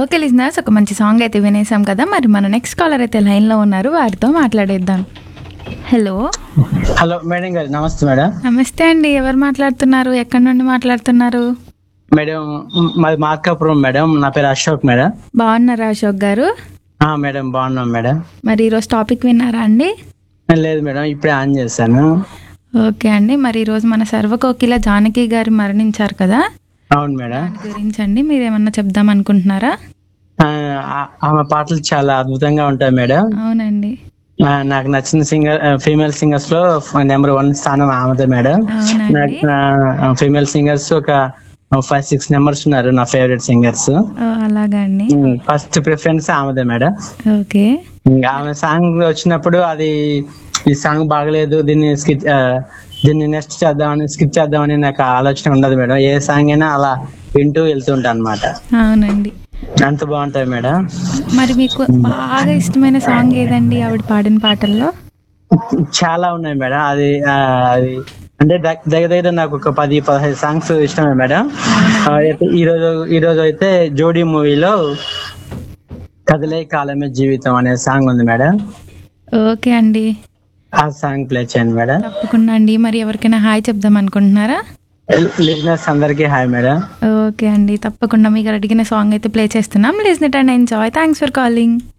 okay listeners ఒక మంచి song అయితే వినేసాం కదా మరి మన నెక్స్ట్ కాలర్ అయితే లైన్లో ఉన్నారు వారితో మాట్లాడేద్దాం హలో హలో మేడం గారు నమస్తే మేడం నమస్తే అండి ఎవరు మాట్లాడుతున్నారు ఎక్కడి నుండి మాట్లాడుతున్నారు మేడం మాది మార్కాపురం మేడం నా పేరు అశోక్ మేడం బాగున్నారా అశోక్ గారు ఆ, మేడం బాగున్నాం మేడం మరి ఈరోజు టాపిక్ విన్నారా అండి లేదు మేడం ఇప్పుడే ఆన్ చేశాను ఓకే అండి మరి ఈరోజు మన సర్వకోకిల జానకి గారు మరణించారు కదా అవును మేడం దాని గురించి అండి మీరు ఏమన్నా చెప్దాం అనుకుంటున్నారా ఆ, ఆ- ఆమె పాటలు చాలా అద్భుతంగా ఉంటాయి మేడం అవునండి ఆ, నాకు నచ్చిన సింగర్ ఫీమేల్ సింగర్స్ లో నెంబర్ వన్ స్థానం ఆమెదే మేడం అవునండి నాకు ఫీమేల్ సింగర్స్ ఒక ఫైవ్ సిక్స్ నెంబర్స్ ఉన్నారు నా ఫేవరెట్ సింగర్స్ ఓ, అలాగా అండి ఫస్ట్ ప్రిఫరెన్స్ ఆమెదే మేడం ఓకే ఇంకా ఆమె సాంగ్ వచ్చినప్పుడు అది ఈ సాంగ్ బాగలేదు దీన్ని స్కిప్ దీన్ని నెక్స్ట్ చేద్దామని స్కిప్ చేద్దామని నాకు ఆలోచన ఉండదు మేడం ఏ సాంగ్ అయినా అలా వింటూ వెళ్తుంటా అనమాట అవునండి అంత బాగుంటాయి మేడం మరి మీకు బాగా ఇష్టమైన సాంగ్ ఏదండి ఆవిడ పాడిన పాటల్లో చాలా ఉన్నాయి మేడం అది ఆ, అది అంటే దగ్- దగ్గర దగ్గర నాకు ఒక పది పదహైదు సాంగ్స్ ఇష్టమే మేడం ఆ, అయితే ఈ రోజు ఈ రోజు అయితే జోడీ మూవీలో కదలే కాలమే జీవితం అనే సాంగ్ ఉంది మేడం ఓకే అండి ఆ సాంగ్ ప్లే చేయండి మేడం తప్పకుండా అండి మరి ఎవరికైనా హాయ్ చెప్దాం అనుకుంటున్నారా లిజినెస్ అందరికీ హాయ్ మేడం ఓకే అండి తప్పకుండా మీకు అడిగిన సాంగ్ అయితే ప్లే చేస్తున్నాం listen it and enjoy thanks for calling